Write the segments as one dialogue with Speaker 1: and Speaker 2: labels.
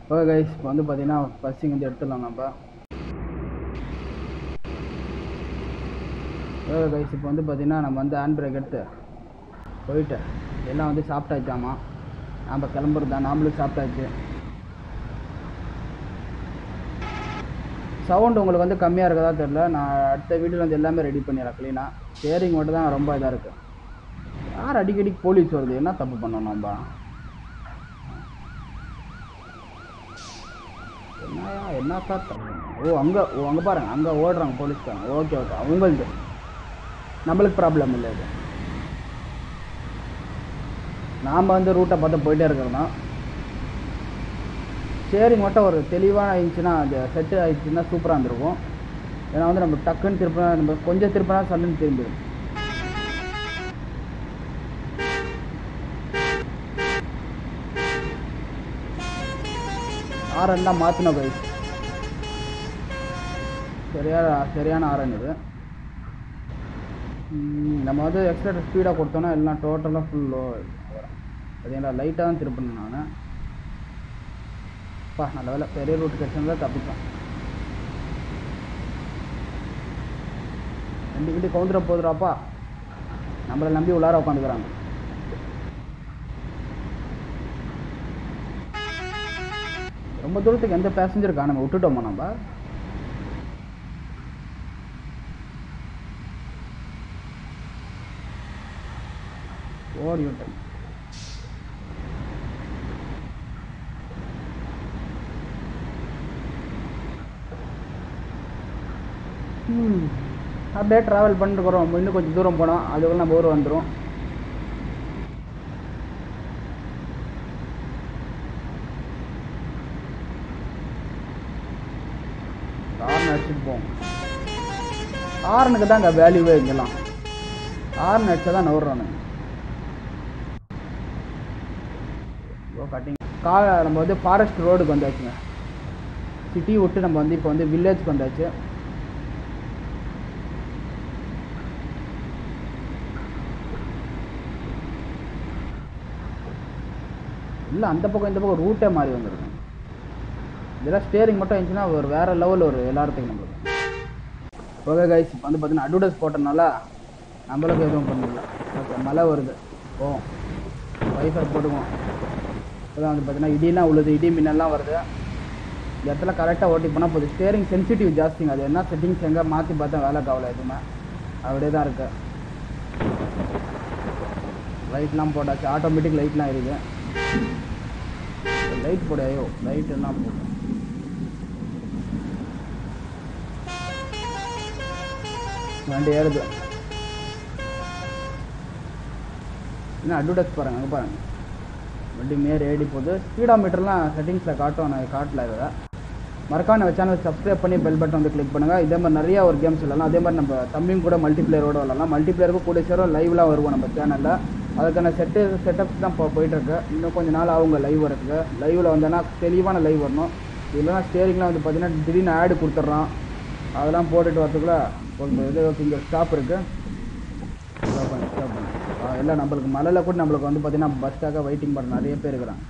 Speaker 1: Okay guys இப்போ வந்து பார்த்தீங்கன்னா பஸ்ஸிங் வந்து எடுத்துடலாம் நம்ம ஓகே கைஸ் இப்போ வந்து பார்த்தீங்கன்னா நம்ம வந்து ஹேண்ட் பிரேக் எடுத்து போயிட்டு எல்லாம் வந்து சாப்பிட்டாச்சாமா நம்ம கிளம்புறது தான் நாமளும் சாப்பிட்டாச்சு சவுண்ட் உங்களுக்கு வந்து கம்மியாக இருக்கதா தெரில நான் அடுத்த வீடியோவில் வந்து எல்லாமே ரெடி பண்ணிடுறேன் க்ளீனாக ஸ்டேரிங் மட்டும் தான் ரொம்ப இதாக இருக்குது யார் அடிக்கடி போலீஸ் வருது என்ன தப்பு பண்ணோம் நம்ம என்னயா என்ன சார் தப்பு? ஓ அங்கே ஓ அங்கே பாருங்க அங்கே ஓடுறாங்க போலீஸ்காரங்க ஓகே ஓகே அவங்களது நம்மளுக்கு ப்ராப்ளம் இல்லை இது நாம் வந்து ரூட்டை பார்த்து போயிட்டே இருக்கிறோம் ஸ்டேரிங் மட்டும் ஒரு தெளிவாக ஆயிடுச்சுன்னா அது செட்டு ஆயிடுச்சுன்னா சூப்பராக இருந்திருக்கும் ஏன்னா வந்து நம்ம டக்குன்னு திருப்பினா நம்ம கொஞ்சம் திருப்பினா சல்லுன்னு திரும்பிடும் ஆரன் தான் மாற்றினோம் கை சரியான சரியான ஆரன் இது ம், நம்ம வந்து எக்ஸ்ட்ரா ஸ்பீடாக கொடுத்தோன்னா எல்லாம் டோட்டலாக ஃபுல் லோ வரும் பார்த்தீங்களா லைட்டாக தான் திருப்பினேன் நான் பா நல்ல வேலை பெரிய ரூட் கிடைச்சதுல தப்பிச்சோம் ரெண்டு கிட்டி கவுந்துட போதுறாப்பா நம்மளை நம்பி உள்ளார உட்காந்துக்கிறாங்க ரொம்ப தூரத்துக்கு எந்த பேசஞ்சர் காணாம விட்டுட்டோமா நம்ம ஓடி விட்டோம் ம். அப்படியே ட்ராவல் பண்ணிருக்கிறோம் இன்னும் கொஞ்சம் தூரம் போனோம் அதுக்குள்ள நம்ம ஊர் வந்துடும் ஹார்ன் அடிச்சுட்டு போவோம் ஹார்னுக்கு தான் அங்கே வேல்யூவே இங்கெல்லாம் ஹார்ன் அடிச்சா தான் நவுறானுங்க கட்டிங் கா நம்ம வந்து ஃபாரஸ்ட் ரோடுக்கு வந்தாச்சுங்க சிட்டி விட்டு நம்ம வந்து இப்போ வந்து வில்லேஜ்க்கு வந்தாச்சு இல்லை அந்த பக்கம் இந்த பக்கம் ரூட்டே மாறி வந்துருக்கும் இதெல்லாம் ஸ்டேரிங் மட்டும் இருந்துச்சுன்னா ஒரு வேற லெவல் ஒரு எல்லாத்துக்கும் நம்மளுக்கு ஓகே கைஸ் இப்போ வந்து பார்த்தீங்கன்னா அட்வர்டைஸ் போட்டனால நம்மளுக்கு எதுவும் பண்ணல ஓகே மழை வருது போவோம் வைஃபை போட்டுக்குவோம் இப்போதான் வந்து பார்த்தீங்கன்னா இடிலாம் உழுது இடி மின்னல்லாம் வருது இந்த இடத்துல கரெக்டாக ஓட்டி போனால் போகுது ஸ்டேரிங் சென்சிட்டிவ் ஜாஸ்திங்க அது என்ன செட்டிங்ஸ் எங்கே மாற்றி பார்த்தா வேலை காவல எதுவுமே அப்படியே தான் இருக்கு லைட்லாம் போட்டாச்சு ஆட்டோமேட்டிக் லைட்லாம் இருக்குது லைட் போடு ஐயோ லைட் எல்லாம் போடு வண்டி ஏறுது என்ன அட்வர்டைஸ் பாருங்க அங்கே பாருங்க வண்டி மேலே ஏடி போகுது ஸ்பீடாமீட்டர்லாம் செட்டிங்ஸில் காட்டும் நான் காட்டல இதை மறக்காம நம்ம சேனல் சப்ஸ்கிரைப் பண்ணி பெல் பட்டன் வந்து கிளிக் பண்ணுங்கள் இதே மாதிரி நிறைய ஒரு கேம்ஸ் விளாடலாம் அதே மாதிரி நம்ம தம்பியும் கூட மல்டிப்ளேயரோட விளாடலாம் மல்டிப்ளேயருக்கு கூட சேரும் லைவ்லாம் வருவோம் நம்ம சேனலில் அதுக்கான செட்டு செட்டப்ஸ் தான் இப்போ போயிட்டுருக்கு இன்னும் கொஞ்சம் நாள் ஆகுங்க லைவ் வரதுக்கு லைவில் வந்தேன்னா தெளிவான லைவ் வரணும் இல்லைன்னா ஸ்டேரிங்லாம் வந்து பார்த்தீங்கன்னா திடீர்னு ஆடு கொடுத்துட்றான் அதெல்லாம் போட்டுட்டு வரதுக்குள்ள கொஞ்சம் இது இங்கே ஸ்டாப் இருக்குது ஸ்டாப் பண்ணு ஸ்டாப் பண்ணு ஆ, எல்லாம் நம்மளுக்கு மலையில் கூட நம்மளுக்கு வந்து பார்த்தீங்கன்னா பஸ்ஸாக வெயிட்டிங் பண்ண நிறைய பேர் இருக்கிறாங்க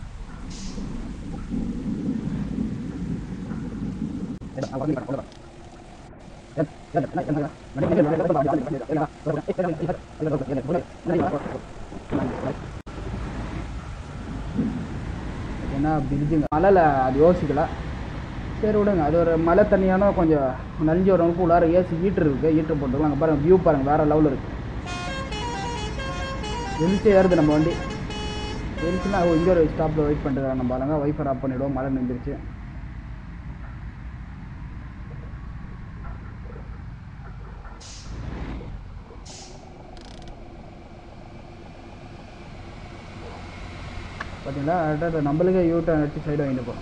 Speaker 1: ஏன்னா பிரிட்ஜுங்க மலையில் அது யோசிக்கல சரி விடுங்க அது ஒரு மழை தண்ணியான கொஞ்சம் நலிஞ்சு வரவங்களுக்கு உள்ளார ஏசி ஹீட்டர் இருக்குது ஹீட்டர் போட்டுக்கலாம் அங்கே பாருங்கள் வியூ பாருங்கள் வேறு லெவலில் இருக்குது எழுச்சி ஏறுது நம்ம வண்டி எழுச்சுன்னா இங்கே ஒரு ஸ்டாப்பில் வெயிட் பண்ணிட்டு நம்ம பாருங்க வைஃபர் ஆஃப் பண்ணிவிடுவோம் மழை நின்றுச்சு பார்த்தீங்களா அதாவது நம்மளுக்கே யூ டர்ன் அடிச்சு சைடு வாங்கிட்டு போகிறோம்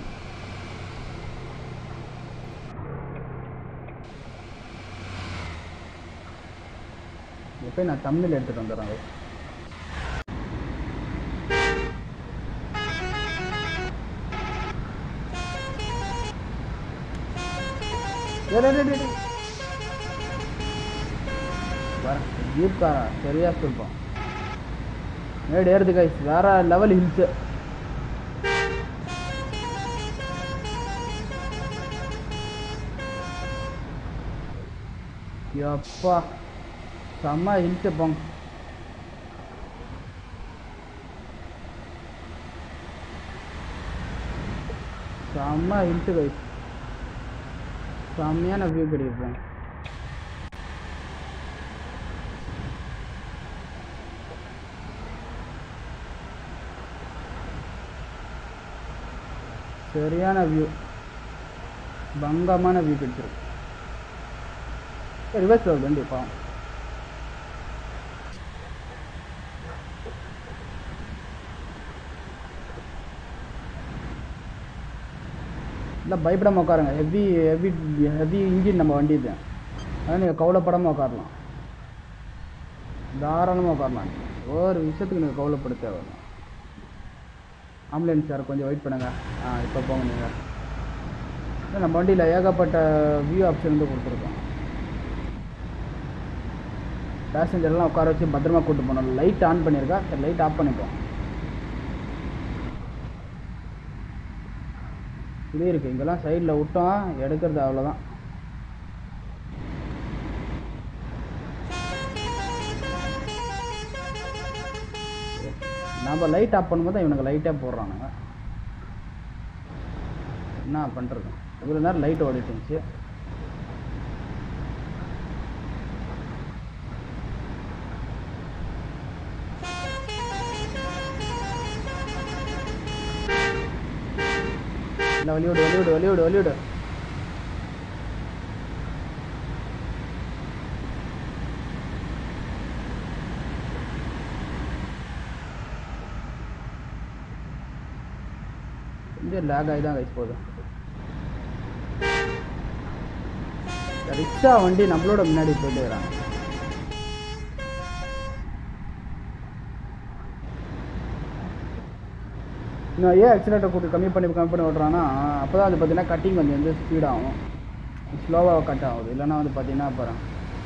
Speaker 1: எப்போ நான் தமிழில் எடுத்துகிட்டு வந்துடுறேன் ஜீப்கா சரியா சொல்லுப்போம் மேடு ஏறுது கைஸ் வேற லெவல் ஹில்ஸு எப்பா செம்ம ஹில்ஸு போங்க செம்ம ஹில்ஸு கைஸ் செம்மையான வியூ கிடைக்கும் சரியான வியூ பங்கமான வியூ கிடைச்சிருக்கு ரிவர்ஸ் வருது வண்டி பாவம் இல்லை பயப்படாமல் உட்காருங்க ஹெவி ஹெவி ஹெவி இன்ஜின் நம்ம வண்டி இது அதனால் நீங்கள் கவலைப்படாமல் உட்காரலாம் தாராளமாக உட்காரலாம் ஒரு விஷயத்துக்கு நீங்கள் கவலைப்பட தேவையில்லை ஆம்புலன்ஸ் சார் கொஞ்சம் வெயிட் பண்ணுங்கள் ஆ இப்போ போங்க நீங்கள் இல்லை, நம்ம வண்டியில் ஏகப்பட்ட வியூ ஆப்ஷன் வந்து கொடுத்துருக்கோம் பேசஞ்சர்லாம் உட்கார வச்சு பத்திரமா கூட்டு போகணும் லைட் ஆன் பண்ணியிருக்கா சரி லைட் ஆஃப் பண்ணிப்போம் இது இருக்குது இங்கெல்லாம் சைடில் விட்டோம் எடுக்கிறது அவ்வளோதான் நம்ம லைட் ஆஃப் பண்ணும்போது தான் இவனுக்கு லைட்டாக போடுறானுங்க என்ன பண்ணுறது இவ்வளோ நேரம் லைட் ஓடிட்டு இருந்துச்சு இல்லை வெளியோடு வெளியோடு வெளியோடு வெளியோடு கொஞ்சம் லேக் ஆகி தான் கைஸ் போகுது ரிக்ஷா வண்டி நம்மளோட முன்னாடி போயிட்டு இருக்கிறாங்க இன்னும் ஏன் ஆக்சிலேட்டர் கூட்டு கம்மி பண்ணி கம்மி பண்ணி ஓட்டுறான்னா அப்போ தான் அது பார்த்தீங்கன்னா கட்டிங் கொஞ்சம் வந்து ஸ்பீடாகும் ஸ்லோவாக கட் ஆகுது இல்லைன்னா வந்து பார்த்தீங்கன்னா அப்புறம்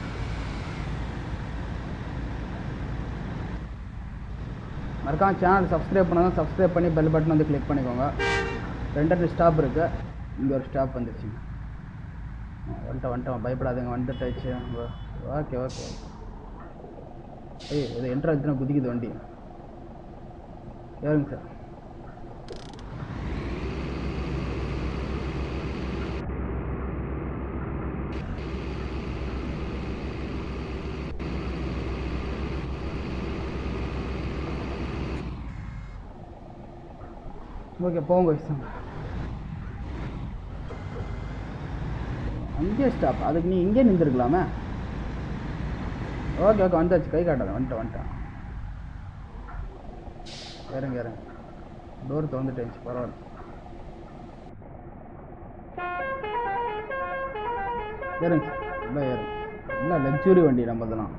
Speaker 1: மறக்காம சேனல் சப்ஸ்கிரைப் பண்ணாலும் சப்ஸ்கிரைப் பண்ணி பெல் பட்டன் வந்து கிளிக் பண்ணிக்கோங்க ரெண்டு ரெண்டு ஸ்டாப் இருக்குது இங்கே ஒரு ஸ்டாப் வந்துருச்சுங்க ஆ, வந்துட்டோம் வந்துட்டோம் பயப்படாதீங்க வந்துட்டாச்சு ஓகே ஓகே ஏய் இது என்ட்ரு ஆச்சுன்னா குதிக்குது வண்டி ஏறுங்க சார் ஓகே போங்க இஷ்டம் அங்கேயே ஸ்டாப் அதுக்கு நீ இங்கே நின்றுருக்கலாமே ஓகே ஓகே வந்தாச்சு கை காட்டாத வந்துட்டேன் வந்துட்டேன் இறங்க இறங்க டோர் திறந்துட்டேச்சு பரவாயில்ல இறங்க இல்லை ஏறுங்க இல்லை லக்ஸுரி வண்டி நம்மதெல்லாம்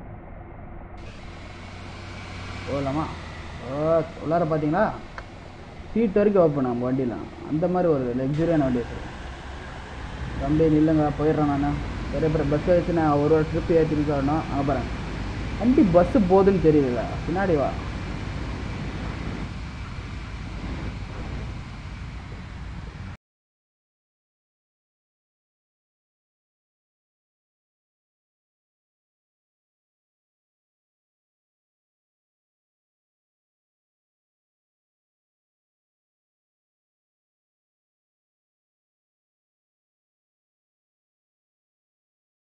Speaker 1: போகலாமா ஓ உள்ளார பார்த்தீங்களா சீட் வரைக்கும் ஓப்பன் நம்ம வண்டியில் அந்த மாதிரி ஒரு லக்ஸுரியான வண்டி வச்சுருக்கேன் தம்பி நில்லுங்க போயிடுறேன் நான் பெரிய பெரிய பஸ் வச்சு நான் ஒரு ஒரு ட்ரிப் ஏற்றிட்டு வரணும் அங்கே பாருங்க வண்டி பஸ்ஸு போகுதுன்னு தெரியல பின்னாடி வா